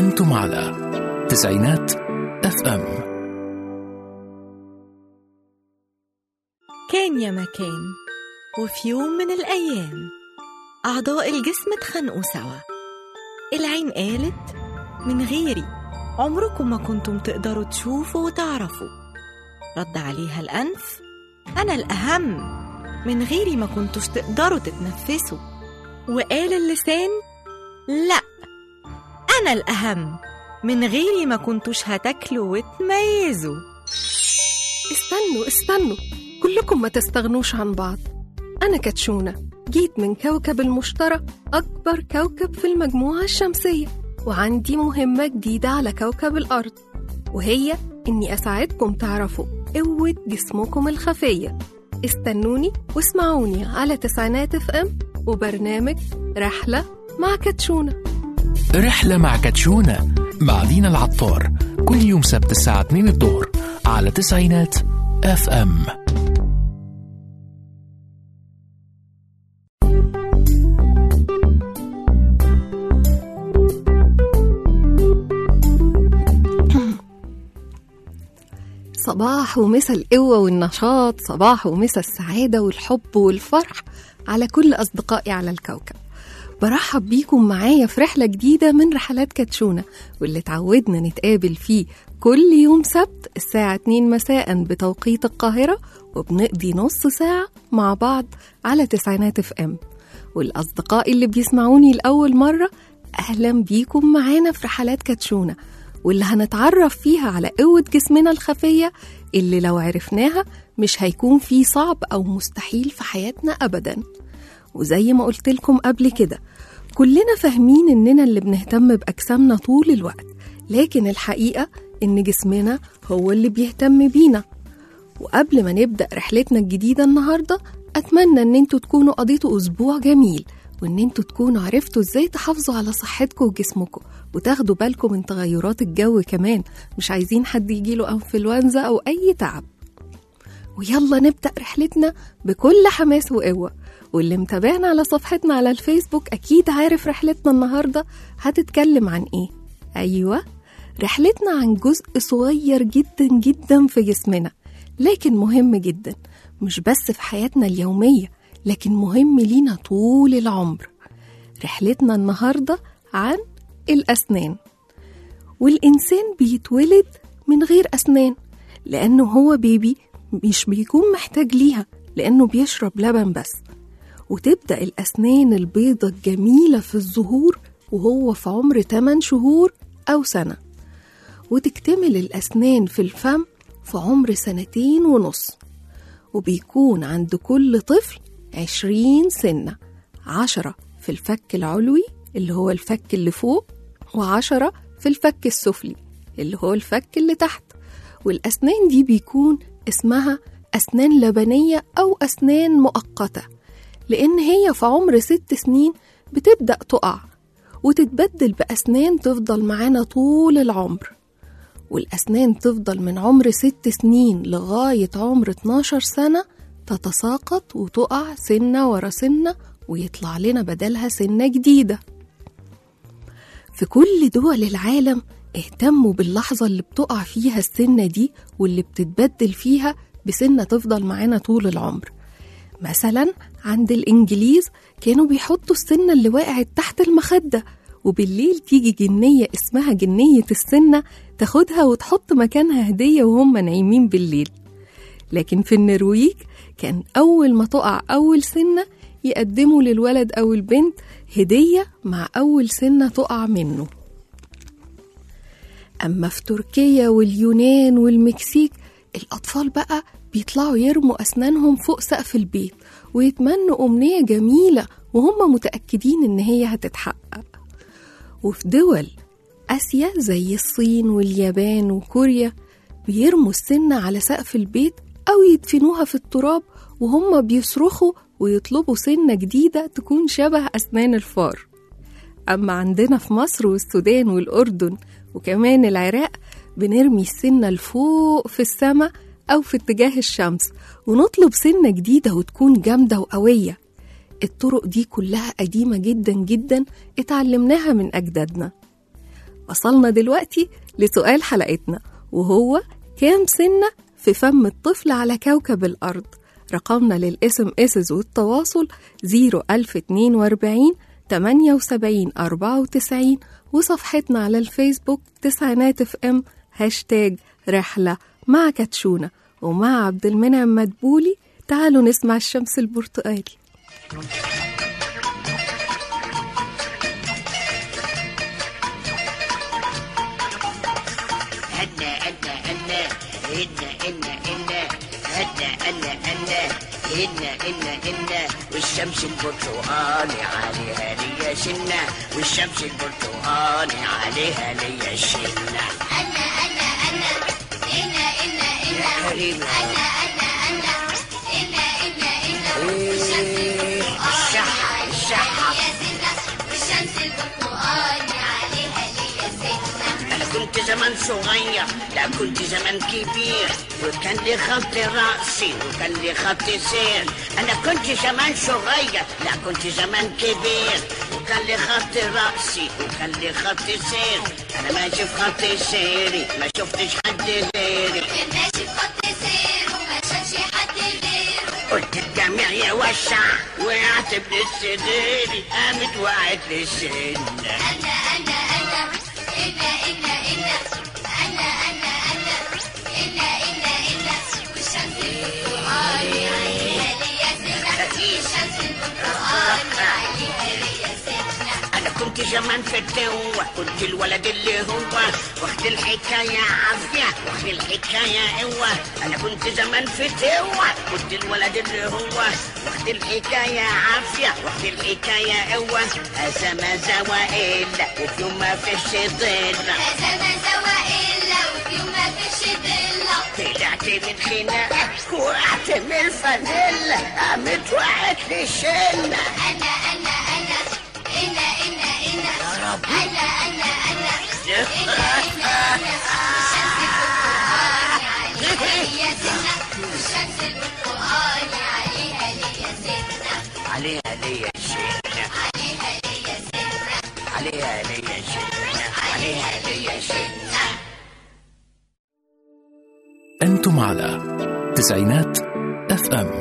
أنتم على تسعينات اف ام كان يا مكان وفي يوم من الأيام أعضاء الجسم اتخانقوا سوا العين قالت من غيري عمركم ما كنتم تقدروا تشوفوا وتعرفوا رد عليها الأنف أنا الأهم من غيري ما كنتوش تقدروا تتنفسوا وقال اللسان لأ أنا الأهم من غيري ما كنتوش هتاكلوا وتميزوا استنوا استنوا كلكم ما تستغنوش عن بعض أنا كاتشونة جيت من كوكب المشتري أكبر كوكب في المجموعة الشمسية وعندي مهمة جديدة على كوكب الأرض وهي إني أساعدكم تعرفوا قوة جسمكم الخفية استنوني واسمعوني على تسعينات اف ام وبرنامج رحلة مع كاتشونة رحلة مع كاتشونا مع دينا العطار كل يوم سبت الساعة 2 الظهر على تسعينات اف ام صباح ومسا القوة والنشاط صباح ومسا السعادة والحب والفرح على كل أصدقائي على الكوكب برحب بيكم معايا في رحلة جديدة من رحلات كاتشونة واللي تعودنا نتقابل فيه كل يوم سبت الساعة 2 مساء بتوقيت القاهرة وبنقضي نص ساعة مع بعض على تسعينات اف ام والأصدقاء اللي بيسمعوني لأول مرة أهلا بيكم معانا في رحلات كاتشونة واللي هنتعرف فيها على قوة جسمنا الخفية اللي لو عرفناها مش هيكون في صعب أو مستحيل في حياتنا أبدا وزي ما قلت لكم قبل كده كلنا فاهمين إننا اللي بنهتم بأجسامنا طول الوقت لكن الحقيقة إن جسمنا هو اللي بيهتم بينا وقبل ما نبدأ رحلتنا الجديدة النهاردة أتمنى إن انتوا تكونوا قضيتوا أسبوع جميل وإن انتوا تكونوا عرفتوا إزاي تحافظوا على صحتكم وجسمكم وتاخدوا بالكم من تغيرات الجو كمان مش عايزين حد يجيله أنفلونزا أو أي تعب ويلا نبدأ رحلتنا بكل حماس وقوة واللي متابعنا على صفحتنا على الفيسبوك أكيد عارف رحلتنا النهاردة هتتكلم عن إيه أيوة رحلتنا عن جزء صغير جدا جدا في جسمنا لكن مهم جدا مش بس في حياتنا اليومية لكن مهم لينا طول العمر رحلتنا النهاردة عن الأسنان والإنسان بيتولد من غير أسنان لأنه هو بيبي مش بيكون محتاج ليها لأنه بيشرب لبن بس وتبدأ الأسنان البيضة الجميلة في الظهور وهو في عمر 8 شهور أو سنة وتكتمل الأسنان في الفم في عمر سنتين ونص وبيكون عند كل طفل عشرين سنة عشرة في الفك العلوي اللي هو الفك اللي فوق وعشرة في الفك السفلي اللي هو الفك اللي تحت والأسنان دي بيكون اسمها أسنان لبنية أو أسنان مؤقتة لأن هي في عمر ست سنين بتبدأ تقع وتتبدل بأسنان تفضل معانا طول العمر والأسنان تفضل من عمر ست سنين لغاية عمر 12 سنة تتساقط وتقع سنة ورا سنة ويطلع لنا بدلها سنة جديدة في كل دول العالم اهتموا باللحظة اللي بتقع فيها السنة دي واللي بتتبدل فيها بسنة تفضل معانا طول العمر مثلا عند الإنجليز كانوا بيحطوا السنة اللي وقعت تحت المخدة وبالليل تيجي جنية اسمها جنية السنة تاخدها وتحط مكانها هدية وهم نايمين بالليل لكن في النرويج كان أول ما تقع أول سنة يقدموا للولد أو البنت هدية مع أول سنة تقع منه أما في تركيا واليونان والمكسيك الأطفال بقى بيطلعوا يرموا أسنانهم فوق سقف البيت ويتمنوا أمنية جميلة وهم متأكدين إن هي هتتحقق وفي دول آسيا زي الصين واليابان وكوريا بيرموا السنة على سقف البيت أو يدفنوها في التراب وهم بيصرخوا ويطلبوا سنة جديدة تكون شبه أسنان الفار أما عندنا في مصر والسودان والأردن وكمان العراق بنرمي السنة لفوق في السماء أو في اتجاه الشمس ونطلب سنة جديدة وتكون جامدة وقوية الطرق دي كلها قديمة جدا جدا اتعلمناها من أجدادنا وصلنا دلوقتي لسؤال حلقتنا وهو كام سنة في فم الطفل على كوكب الأرض رقمنا للاسم اسز والتواصل 01042 78 94 وصفحتنا على الفيسبوك تسعينات اف ام هاشتاج رحلة مع كاتشونة ومع عبد المنعم مدبولي تعالوا نسمع الشمس البرتقالي هنا هنا هنا هنا هنا هنا هنا هنا هنا هنا هنا هنا والشمس البرتقالي عليها ليا سنة والشمس البرتقالي عليها ليا سنة أنا أنا أنا إنا إنا إنا يا كريمة أنا أنا أنا إنا إنا إنا إيه، الشحة الشحة يا سنة والشمس البرتقالي عليها ليا سنة أنا كنت زمان صغير لا كنت زمان كبير وكان لي خط رأسي وكان لي خط سير أنا كنت زمان صغير لا كنت زمان كبير وكان لي خط رأسي وكان لي خط سير أنا ماشي في خط سيري ما شفتش حد غيري كان ماشي بخط سير وما شافش حد غيره قلت الجميع يوسع وقعت من السرير قامت وقعت للسن أنا أنا أنا إنا إنا إنا أنا أنا أنا إنا إنا إنا والشمس البرتقالي عليها ليا سنة والشمس البرتقالي عليها ليا سنة انا كنت زمان في التوة كنت الولد اللي هو واخد الحكاية عافية واخد الحكاية قوة انا كنت زمان في التوة كنت الولد اللي هو واخد الحكاية عافية واخد الحكاية قوة هذا ما زوى الا وفي يوم ما فيش ضل هذا ما سوى إلا وفي يوم ما فيش ضلة طلعت من خناقة وقعت من الفانيلا قامت وقعت للشلة أنا أنا أنا إنا إنا إنا أنا أنا أنا والشمس البرتقالي عليها ليا سنة عليها ليا شلة عليها ليا سنة عليها ليا شلة عليها ليا شلة أنتم على تسعينات اف ام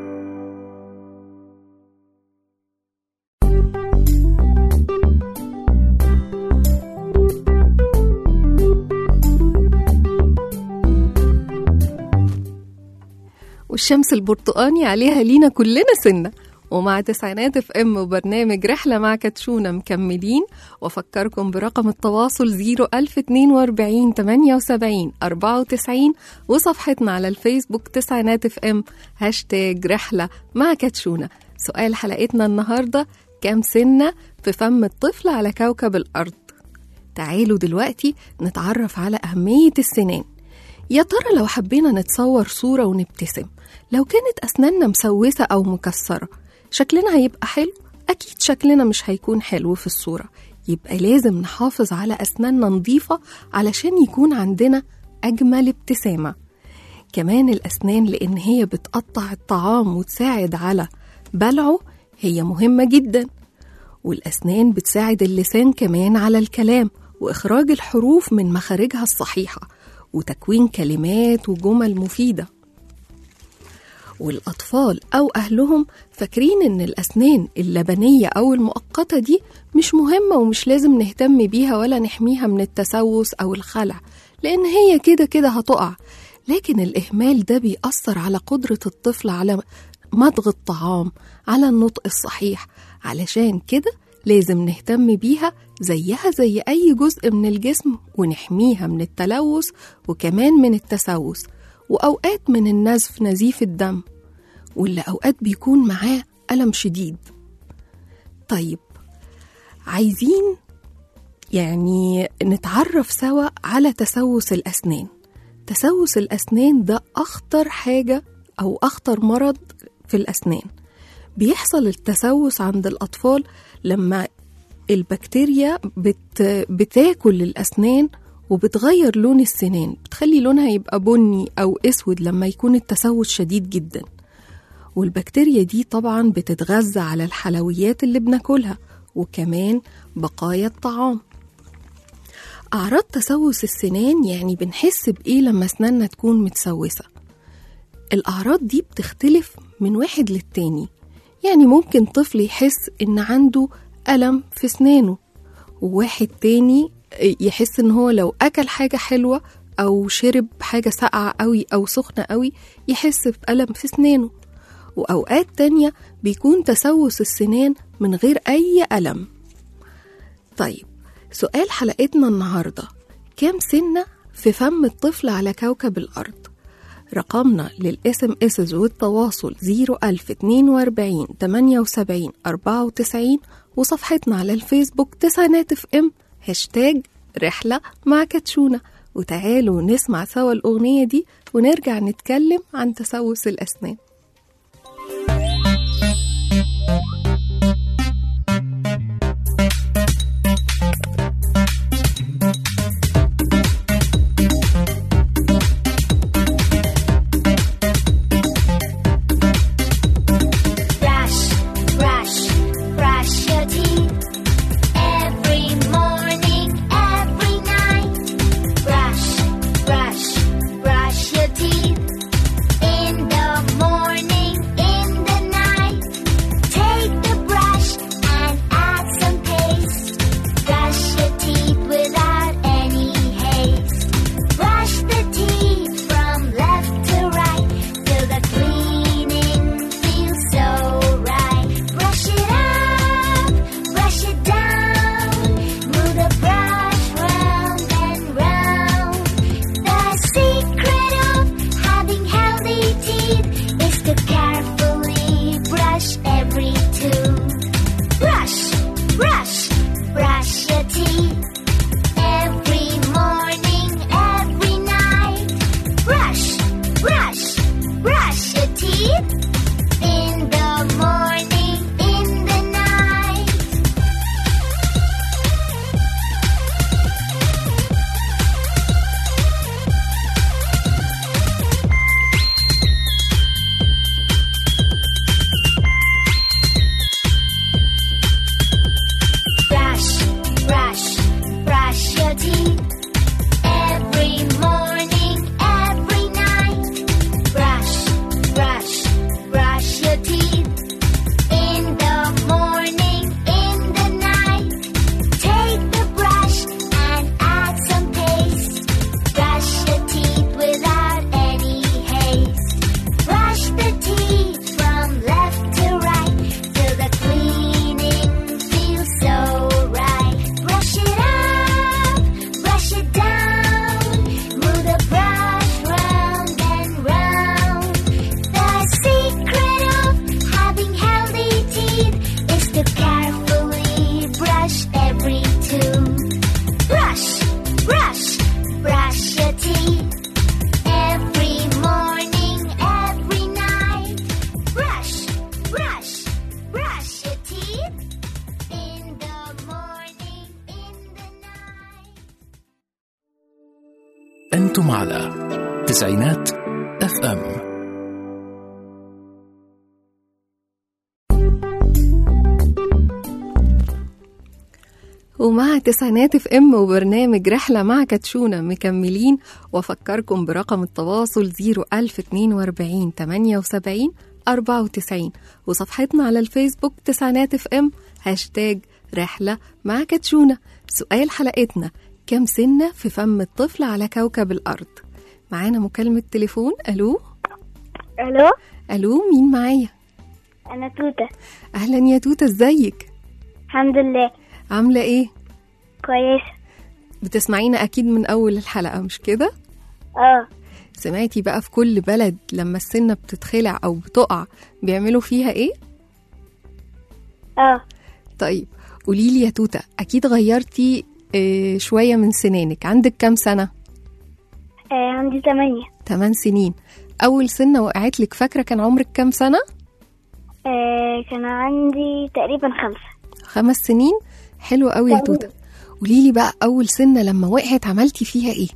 والشمس البرتقاني عليها لينا كلنا سنة ومع تسعينات اف ام وبرنامج رحلة مع كاتشونة مكملين وافكركم برقم التواصل 01042 78 94 وصفحتنا على الفيسبوك تسعينات اف ام هاشتاج رحلة مع كاتشونة سؤال حلقتنا النهاردة كام سنة في فم الطفل على كوكب الأرض تعالوا دلوقتي نتعرف على أهمية السنان يا ترى لو حبينا نتصور صورة ونبتسم لو كانت أسناننا مسوسة أو مكسرة شكلنا هيبقى حلو؟ أكيد شكلنا مش هيكون حلو في الصورة يبقى لازم نحافظ على أسناننا نظيفة علشان يكون عندنا أجمل ابتسامة كمان الأسنان لأن هي بتقطع الطعام وتساعد على بلعه هي مهمة جدا والأسنان بتساعد اللسان كمان على الكلام وإخراج الحروف من مخارجها الصحيحة وتكوين كلمات وجمل مفيدة والأطفال أو أهلهم فاكرين إن الأسنان اللبنية أو المؤقتة دي مش مهمة ومش لازم نهتم بيها ولا نحميها من التسوس أو الخلع لأن هي كده كده هتقع لكن الإهمال ده بيأثر على قدرة الطفل على مضغ الطعام على النطق الصحيح علشان كده لازم نهتم بيها زيها زي أي جزء من الجسم ونحميها من التلوث وكمان من التسوس وأوقات من النزف نزيف الدم واللي أوقات بيكون معاه ألم شديد طيب عايزين يعني نتعرف سوا على تسوس الأسنان تسوس الأسنان ده أخطر حاجة أو أخطر مرض في الأسنان بيحصل التسوس عند الأطفال لما البكتيريا بت بتاكل الأسنان وبتغير لون السنان بتخلي لونها يبقى بني أو أسود لما يكون التسوس شديد جدا والبكتيريا دي طبعا بتتغذى على الحلويات اللي بناكلها وكمان بقايا الطعام أعراض تسوس السنان يعني بنحس بإيه لما أسناننا تكون متسوسة الأعراض دي بتختلف من واحد للتاني يعني ممكن طفل يحس إن عنده ألم في سنانه وواحد تاني يحس إن هو لو أكل حاجة حلوة أو شرب حاجة ساقعة قوي أو سخنة قوي يحس بألم في سنانه وأوقات تانية بيكون تسوس السنان من غير أي ألم طيب سؤال حلقتنا النهاردة كام سنة في فم الطفل على كوكب الأرض؟ رقمنا للاس ام اس والتواصل 01042 78 94 وصفحتنا على الفيسبوك تسعينات اف ام هاشتاج رحلة مع كاتشونا وتعالوا نسمع سوا الأغنية دي ونرجع نتكلم عن تسوس الأسنان Brush, brush, brush your teeth every morning, every night. Brush, brush, brush your teeth in the morning, in the night. Take the brush and add some paste. Brush your teeth without any haste. Brush the teeth from left to right till the cleaning feels so right. Brush it up, brush it down, move the brush round and round. The secret of having healthy teeth is to carefully brush every tooth. Brush, brush, brush your teeth. Every morning, every night. Brush, brush, brush your teeth. In the morning, in the night. Brush, brush, brush your teeth. Every morning, every night. Brush, brush, brush your teeth. In the morning, in the night. Take the brush and add some paste. Brush your teeth without any haste. Brush the teeth from left to right till the cleaning feels so right. Brush it up, brush it down, move the brush round and round. The secret of having healthy teeth is to carefully brush every tooth. Brush, brush, brush your teeth. Every morning, every night. Brush, brush, brush your teeth. In the morning, in the night. أنتم على تسعينات اف ام ومع تسعينات اف ام وبرنامج رحلة مع كاتشونا مكملين وافكركم برقم التواصل 01042 78 94 وصفحتنا على الفيسبوك تسعينات اف ام هاشتاج رحلة مع كاتشونا سؤال حلقتنا كم سنة في فم الطفل على كوكب الأرض معانا مكالمة تليفون ألو الو ألو مين معايا انا توته أهلا يا توتة ازيك الحمد لله عاملة ايه كويسه بتسمعينا أكيد من أول الحلقة مش كده اه سمعتي بقى في كل بلد لما السنة بتتخلع أو بتقع بيعملوا فيها إيه؟ اه طيب قوليلي يا توتة أكيد غيرتي آه، شوية من سنانك عندك كام سنة؟ آه، عندي تمانية 8 سنين أول سنة وقعت لك فاكرة كان عمرك كام سنة؟ آه، كان عندي تقريبا خمسة خمس سنين حلو قوي يا توتة قوليلي بقى أول سنة لما وقعت عملتي فيها إيه؟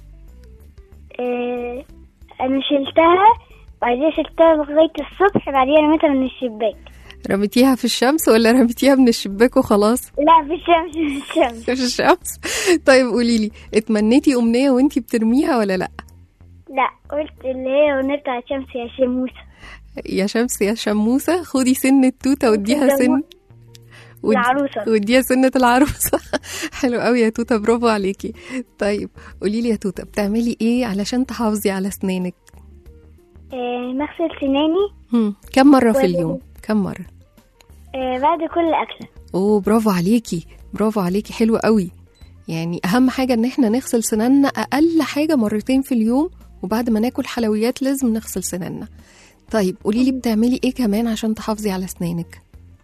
آه، انا شلتها بعدين شلتها لغاية الصبح بعدين رميتها من الشباك رميتيها في الشمس ولا رميتيها من الشباك وخلاص لا في الشمس في الشمس في الشمس طيب قولي لي اتمنيتي امنيه وانتي بترميها ولا لا لا قلت اللي هي أغنية بتاعت شمس يا شموسة يا شمس يا شموسه خدي سن التوته واديها سن ودي- العروسة. واديها سنة العروسة حلو قوي يا توتة برافو عليكي طيب قولي لي يا توتة بتعملي ايه علشان تحافظي على اسنانك آه نغسل سناني هم. كم مرة في ولا- اليوم كم مرة آه بعد كل أكلة اوه برافو عليكي برافو عليكي حلو قوي يعني اهم حاجة ان احنا نغسل سناننا اقل حاجة مرتين في اليوم وبعد ما ناكل حلويات لازم نغسل سناننا طيب قولي لي بتعملي ايه كمان عشان تحافظي على اسنانك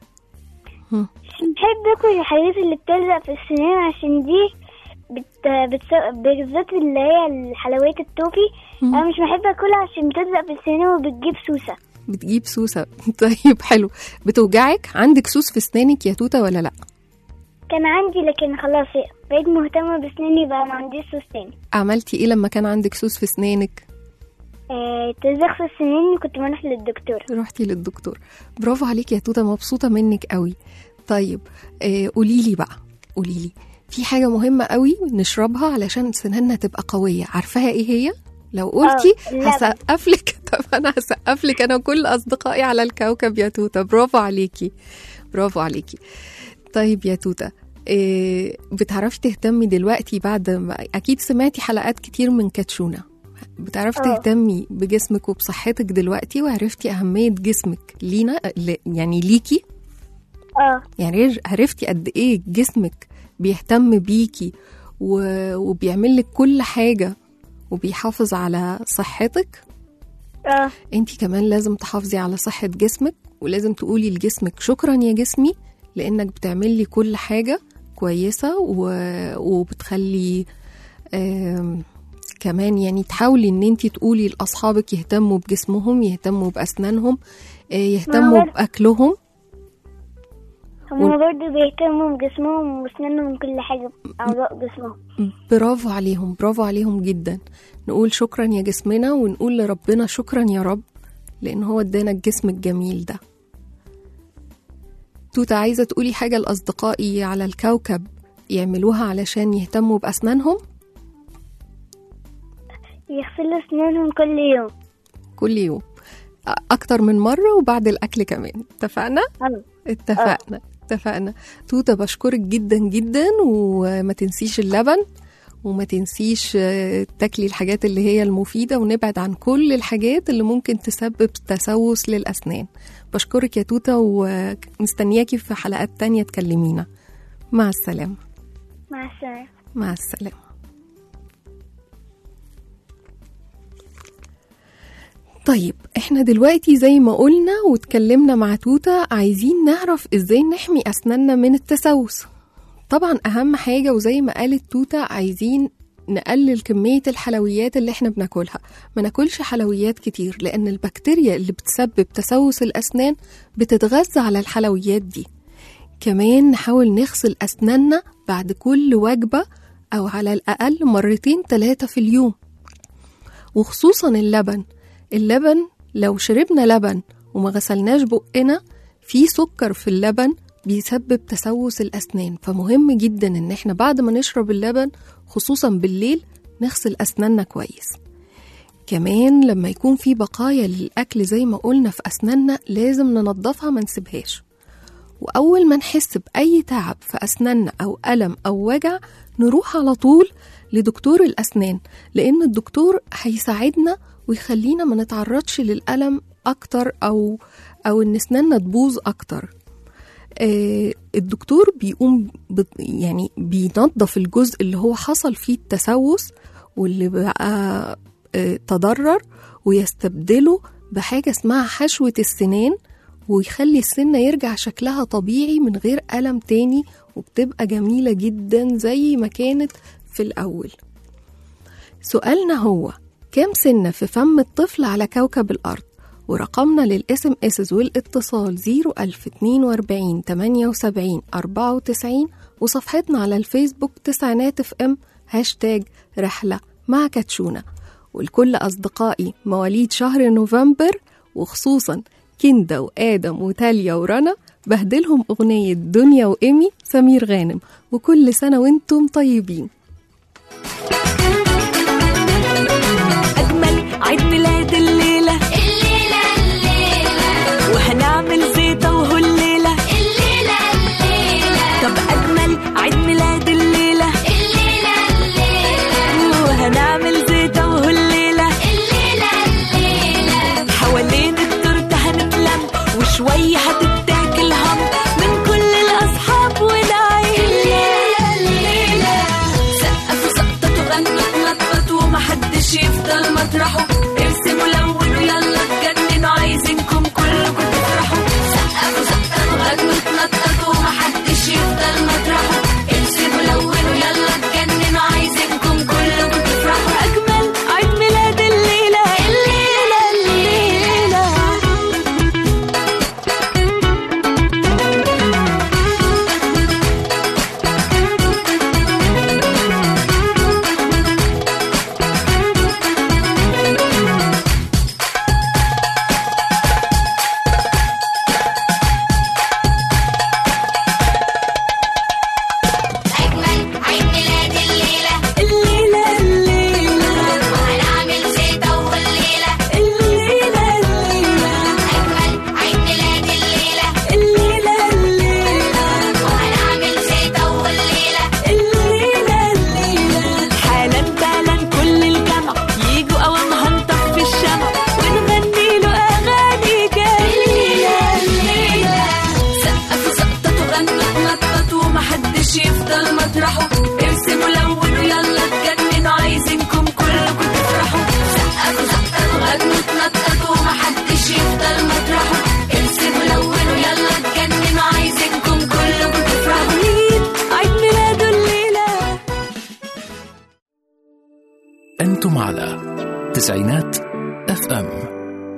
بحب اكل الحاجات اللي بتلزق في السنان عشان دي بت... بتس... بالذات اللي هي الحلويات التوفي مم. انا مش بحب اكلها عشان بتلزق في السنان وبتجيب سوسة بتجيب سوسة طيب حلو بتوجعك عندك سوس في اسنانك يا توتة ولا لا كان عندي لكن خلاص بقيت مهتمة بسناني بقى ما عنديش سوس تاني عملتي ايه لما كان عندك سوس في اسنانك آه تلزق في السنان كنت بروح للدكتور رحتي للدكتور برافو عليكي يا توتة مبسوطة منك قوي طيب آه قولي لي بقى قولي لي في حاجة مهمة قوي نشربها علشان سناننا تبقى قوية عارفاها ايه هي لو قلتي آه، اللبن. هسقف لك طب انا هسقف لك انا وكل اصدقائي على الكوكب يا توتة برافو عليكي برافو عليكي طيب يا توتة إيه بتعرفي تهتمي دلوقتي بعد ما اكيد سمعتي حلقات كتير من كاتشونا بتعرفي آه. تهتمي بجسمك وبصحتك دلوقتي وعرفتي أهمية جسمك لينا ل- يعني ليكي اه يعني رج- عرفتي قد إيه جسمك بيهتم بيكي و- وبيعمل لك كل حاجة وبيحافظ على صحتك اه انتي كمان لازم تحافظي على صحة جسمك ولازم تقولي لجسمك شكرا يا جسمي لانك بتعملي كل حاجة كويسة و... وبتخلي آم... كمان يعني تحاولي ان انتي تقولي لاصحابك يهتموا بجسمهم يهتموا باسنانهم آه، يهتموا ماما. باكلهم هما برضه بيهتموا بجسمهم واسنانهم وكل حاجة أعضاء جسمهم برافو عليهم برافو عليهم جدا نقول شكرا يا جسمنا ونقول لربنا شكرا يا رب لان هو ادانا الجسم الجميل ده توتا عايزة تقولي حاجة لأصدقائي على الكوكب يعملوها علشان يهتموا بأسنانهم يغسلوا اسنانهم كل يوم كل يوم أ- أكتر من مرة وبعد الأكل كمان اتفقنا؟ اه اتفقنا اتفقنا توتا بشكرك جدا جدا وما تنسيش اللبن وما تنسيش آه، تاكلي الحاجات اللي هي المفيدة ونبعد عن كل الحاجات اللي ممكن تسبب تسوس للأسنان بشكرك يا توتا ومستنياكي في حلقات تانية تكلمينا مع السلامة مع السلامة مع السلامة طيب احنا دلوقتي زي ما قلنا واتكلمنا مع توتا عايزين نعرف ازاي نحمي اسناننا من التسوس طبعا اهم حاجة وزي ما قالت توتا عايزين نقلل كمية الحلويات اللي احنا بناكلها ما ناكلش حلويات كتير لان البكتيريا اللي بتسبب تسوس الاسنان بتتغذى على الحلويات دي كمان نحاول نغسل أسناننا بعد كل وجبة أو على الأقل مرتين ثلاثة في اليوم وخصوصا اللبن اللبن لو شربنا لبن وما غسلناش بقنا في سكر في اللبن بيسبب تسوس الأسنان فمهم جدا إن احنا بعد ما نشرب اللبن خصوصا بالليل نغسل أسناننا كويس كمان لما يكون في بقايا للأكل زي ما قلنا في أسناننا لازم ننضفها ما نسيبهاش وأول ما نحس بأي تعب في أسناننا أو ألم أو وجع نروح على طول لدكتور الأسنان لأن الدكتور هيساعدنا ويخلينا ما نتعرضش للألم أكتر أو أو إن أسناننا تبوظ أكتر آه، الدكتور بيقوم بت- يعني بينظف الجزء اللي هو حصل فيه التسوس واللي بقى آه، تضرر ويستبدله بحاجة اسمها حشوة السنان ويخلي السنة يرجع شكلها طبيعي من غير ألم تاني وبتبقى جميلة جدا زي ما كانت في الأول سؤالنا هو كم سنة في فم الطفل على كوكب الأرض ورقمنا للاس ام اس والاتصال 01042 78 94 وصفحتنا على الفيسبوك تسعينات اف ام هاشتاج رحلة مع كاتشونا ولكل أصدقائي مواليد شهر نوفمبر وخصوصا كندا وآدم وتاليا ورنا بهدلهم أغنية دنيا وإيمي سمير غانم وكل سنة وانتم طيبين أجمل عيد ميلاد الليلة الليلة الليلة وهنعمل زيطة وهو الليلة الليلة الليلة طب أجمل عيد ميلاد الليلة الليلة الليلة وهنعمل زيطة وهو الليلة الليلة الليلة حوالين التورتة هنتلم وشوية هتتاكل هم من كل الأصحاب والعيلة الليلة سقفوا سقطة تغنوا تنططوا ومحدش يفضل مطرحه ارسموا لونوا يلا اتجننوا عايزينكم كلكم تفرحوا سقفوا سقطة تغنوا تنططوا ومحدش يفضل مطرحه ارسموا لونوا يلا اتجننوا عايزينكم كلكم تفرحوا أجمل عيد ميلاد الليلة الليلة الليلة أجمل عيد ميلاد الليلة الليلة الليلة وهنعمل زيطة والليلة الليلة الليلة أجمل عيد ميلاد الليلة الليلة الليلة وهنعمل زيطة والليلة الليلة الليلة حالا بالا كل الجمع يجوا أوام هنطفي الشمع ونغني له أغاني جميلة الليلة سقفوا سقطة تغنوا تنططوا ومحدش يفضل مطرحه ارسموا لونوا يلا اتجننوا عايزينكم كلكم تفرحوا سقفوا سقطة تغنوا تنططوا ومحدش يفضل مطرحه ارسموا لونوا يلا اتجننوا عايزينكم كلكم تفرحوا عيد عيد ميلاده الليلة أنتم على تسعينات اف ام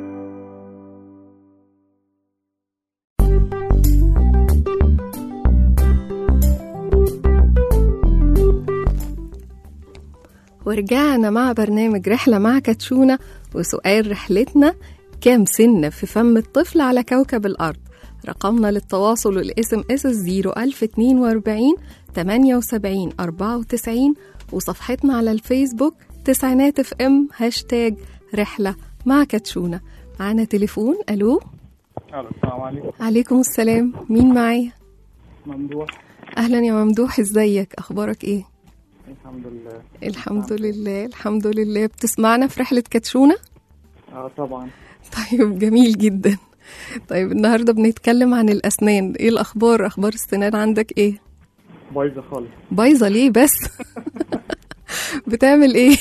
ورجعنا مع برنامج رحلة مع كاتشونا وسؤال رحلتنا كام سنة في فم الطفل على كوكب الأرض رقمنا للتواصل والاس ام اس 01042 78 94 وصفحتنا على الفيسبوك تسعينات اف ام هاشتاج رحلة مع كاتشونا معانا تليفون الو الو السلام عليكم عليكم السلام مين معايا ممدوح اهلا يا ممدوح ازيك اخبارك ايه الحمد لله الحمد لله الحمد لله بتسمعنا في رحلة كاتشونا اه طبعا طيب جميل جدا طيب النهاردة بنتكلم عن الأسنان إيه الأخبار أخبار السنان عندك إيه بايظه خالص بايظة ليه بس بتعمل إيه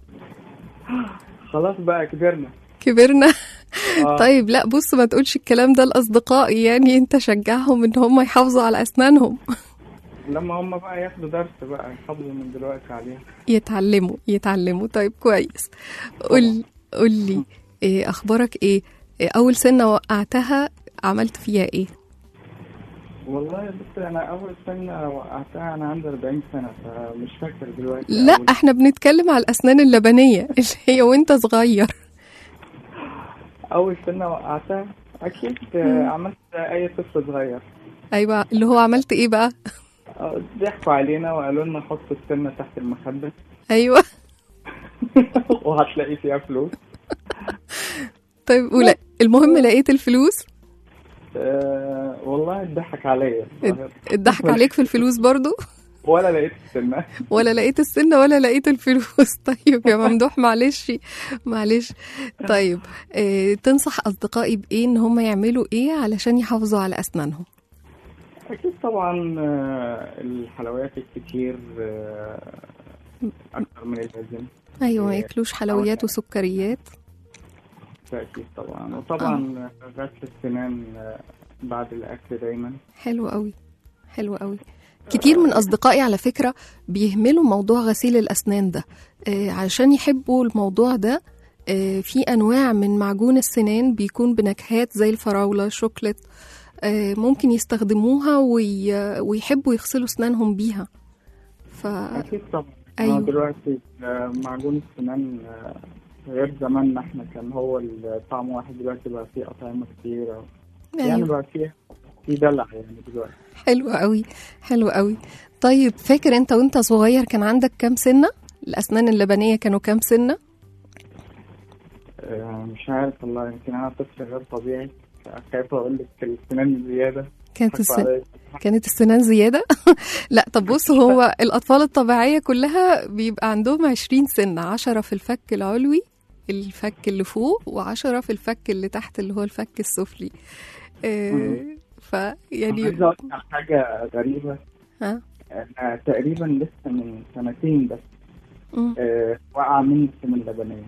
خلاص بقى كبرنا كبرنا آه. طيب لا بص ما تقولش الكلام ده لأصدقائي يعني أنت شجعهم إن هم يحافظوا على أسنانهم لما هم بقى ياخدوا درس بقى يحافظوا من دلوقتي عليها يتعلموا يتعلموا طيب كويس قول قول لي إيه أخبارك إيه إيه أول سنة وقعتها عملت فيها إيه والله بص انا اول سنه وقعتها انا عندي 40 سنه فمش فاكر دلوقتي لا أول- احنا بنتكلم على الأسنان اللبنية اللي هي وانت صغير اول سنه وقعتها اكيد آه، عملت زي اي طفل صغير ايوه اللي هو عملت ايه بقى آه، ضحكوا علينا وقالوا لنا حط السنه تحت المخده ايوه وهتلاقي فيها فلوس طيب ولا المهم لقيت الفلوس آه والله اتضحك عليا الظاهر. اتضحك عليك في الفلوس برضو ولا لقيت السنه ولا لقيت السنة ولا لقيت الفلوس طيب يا ممدوح معلش معلش طيب اه تنصح أصدقائي بإيه إن هم يعملوا إيه علشان يحافظوا على أسنانهم أكيد طبعا آه، الحلويات الكتير آه، أكتر من اللازم أيوة ما إيه، ياكلوش حلويات وسكريات ده أكيد طبعا وطبعا غسل السنان آه، بعد الأكل دايما حلو قوي حلو قوي كتير من أصدقائي على فكرة بيهملوا موضوع غسيل الأسنان ده آه علشان يحبوا الموضوع ده آه في أنواع من معجون السنان بيكون بنكهات زي الفراولة شوكليت آه ممكن يستخدموها وي... ويحبوا يغسلوا أسنانهم بيها ف أكيد طبعا أيوة. أيوة. دلوقتي آه، معجون السنان آه، غير زماننا احنا كان هو الطعم واحد دلوقتي بقى فيه أطعمة كتيرة يعني أيوة. بقى فيه في دلع يعني دلوقتي حلو قوي حلو قوي طيب فاكر انت وانت صغير كان عندك كام سنة الأسنان اللبنية كانوا كام سنة آه، مش عارف والله يمكن أنا طفل غير طبيعي خايف أقول لك السنان زيادة كانت حكوا السن... عليا. كانت السنان زيادة لا طب بص هو الأطفال الطبيعية كلها بيبقى عندهم 20 سنة 10 في الفك العلوي الفك اللي فوق و10 في الفك اللي تحت اللي هو الفك السفلي آه مم. فيعني عايز أقول لك على حاجة غريبة ها أنا تقريبا لسه من سنتين بس مم. آه، وقع مني السنان اللبنية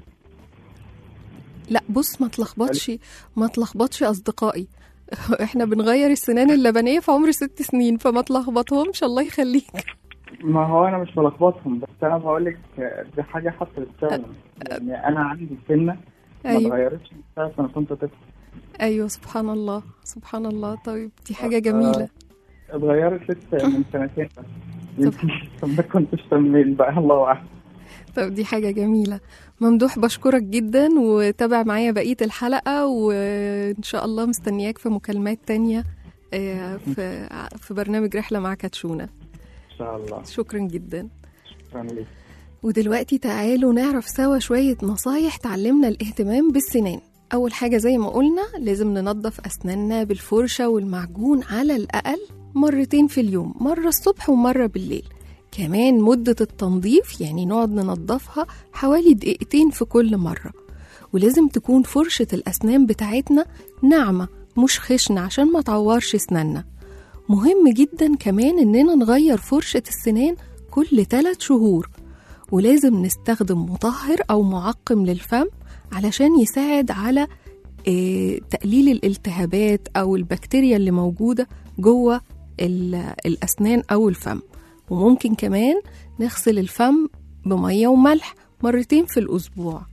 لا بص ما تلخبطش ما تلخبطش اصدقائي احنا بنغير السنان اللبنيه في عمر ست سنين فما تلخبطهمش الله يخليك ما هو انا مش بلخبطهم بس انا بقول لك دي حاجه حصلت فعلا يعني انا عندي سنه ما ايوه اتغيرتش من ساعه ما كنت طفل ايوه سبحان الله سبحان الله طيب دي حاجه جميله اتغيرت لسه من سنتين بس يمكن ما كنتش تمرين بقى الله اعلم طب دي حاجه جميله ممدوح بشكرك جدا وتابع معايا بقيه الحلقه وان شاء الله مستنياك في مكالمات تانية آه، في في برنامج رحله مع كاتشونا ان شاء الله شكرا جدا شكرا ليك ودلوقتي تعالوا نعرف سوا شوية نصايح تعلمنا الاهتمام بالسنان أول حاجة زي ما قلنا لازم ننظف أسناننا بالفرشة والمعجون على الأقل مرتين في اليوم مرة الصبح ومرة بالليل كمان مدة التنظيف يعني نقعد ننظفها حوالي دقيقتين في كل مرة ولازم تكون فرشة الأسنان بتاعتنا ناعمة مش خشنة عشان ما تعورش أسناننا مهم جدا كمان إننا نغير فرشة السنان كل 3 شهور ولازم نستخدم مطهر أو معقم للفم علشان يساعد على آه، تقليل الالتهابات أو البكتيريا اللي موجودة جوه ال- الأسنان أو الفم وممكن كمان نغسل الفم بمية وملح مرتين في الأسبوع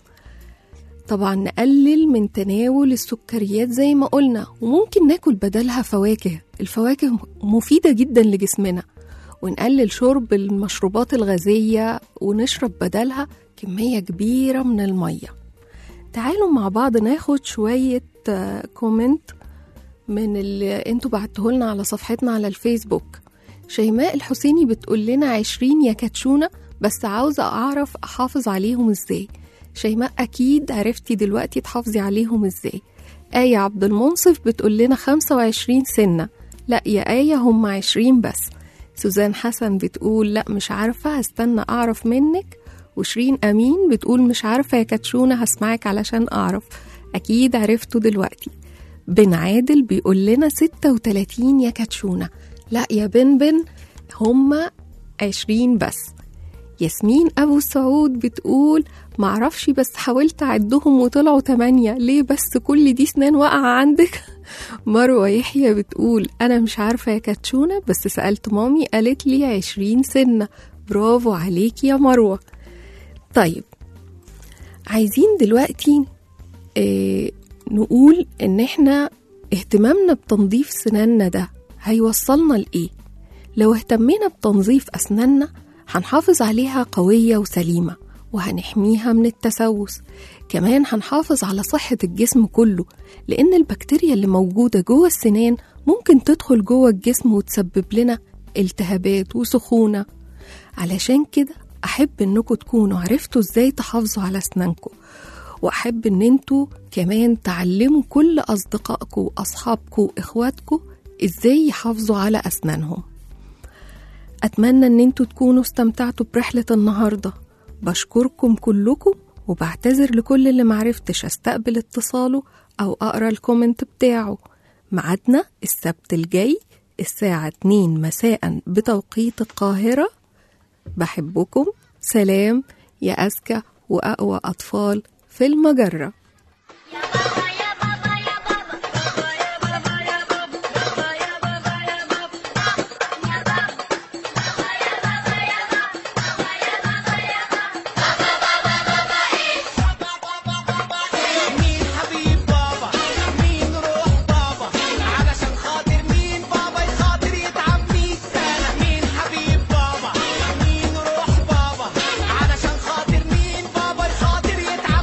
طبعا نقلل من تناول السكريات زي ما قلنا وممكن ناكل بدلها فواكه الفواكه مفيدة جدا لجسمنا ونقلل شرب المشروبات الغازية ونشرب بدلها كمية كبيرة من المية تعالوا مع بعض ناخد شوية آه، كومنت من اللي انتوا بعتهولنا على صفحتنا على الفيسبوك شيماء الحسيني بتقول لنا عشرين يا كاتشونة بس عاوزة أعرف أحافظ عليهم إزاي شيماء أكيد عرفتي دلوقتي تحافظي عليهم إزاي آية عبد المنصف بتقول لنا خمسة وعشرين سنة لا يا آية هم عشرين بس سوزان حسن بتقول لا مش عارفة هستنى أعرف منك وشيرين أمين بتقول مش عارفة يا كاتشونة هسمعك علشان أعرف أكيد عرفتوا دلوقتي بن عادل بيقول لنا 36 يا كاتشونة لا يا بن بن هما 20 بس ياسمين أبو سعود بتقول معرفش بس حاولت أعدهم وطلعوا تمانية ليه بس كل دي سنان واقعة عندك مروة يحيى بتقول أنا مش عارفة يا كاتشونة بس سألت مامي قالت لي عشرين سنة برافو عليك يا مروة طيب عايزين دلوقتي آه نقول إن إحنا اهتمامنا بتنظيف سناننا ده هيوصلنا لإيه لو اهتمينا بتنظيف أسناننا هنحافظ عليها قوية وسليمة وهنحميها من التسوس كمان هنحافظ على صحة الجسم كله لأن البكتيريا اللي موجودة جوه السنان ممكن تدخل جوه الجسم وتسبب لنا التهابات وسخونة علشان كده أحب إنكم تكونوا عرفتوا إزاي تحافظوا على أسنانكم وأحب إن انتوا كمان تعلموا كل أصدقائكم وأصحابكم وإخواتكم إزاي يحافظوا على أسنانهم أتمنى إن انتوا تكونوا استمتعتوا برحلة النهاردة بشكركم كلكم وبعتذر لكل اللي معرفتش استقبل اتصاله أو أقرأ الكومنت بتاعه ميعادنا السبت الجاي الساعة 2 مساء بتوقيت القاهرة بحبكم سلام يا أذكى وأقوى أطفال في المجرة مين حبيب بابا مين روح بابا علشان خاطر مين بابا يخاطر يتعب مية سنة مين حبيب بابا مين روح بابا علشان خاطر مين بابا يخاطر يتعب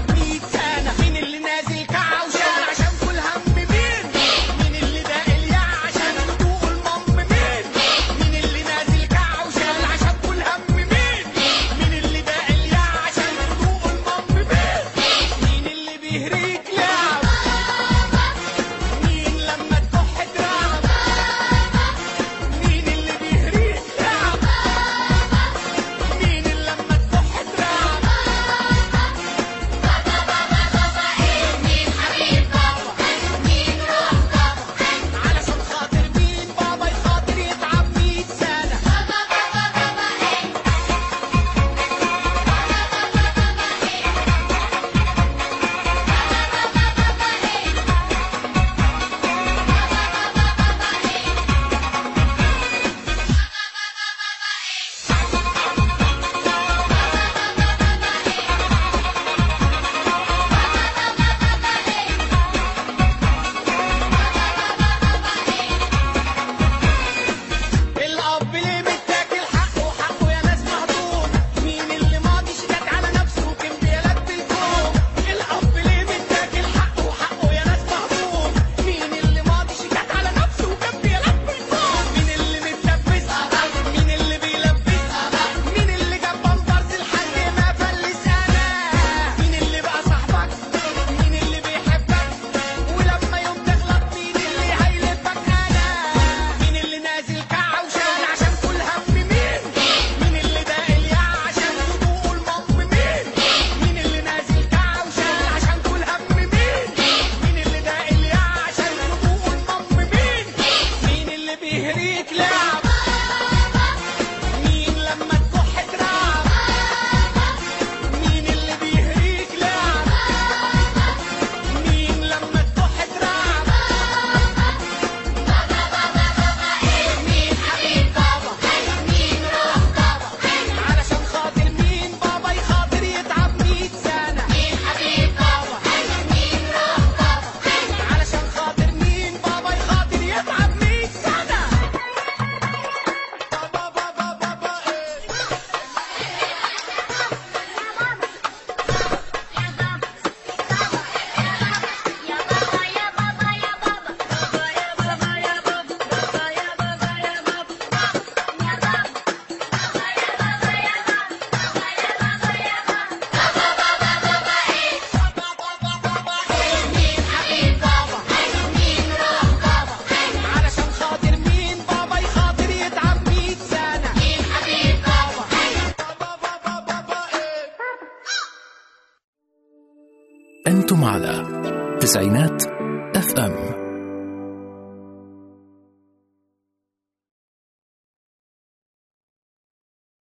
كنتم على تسعينات اف ام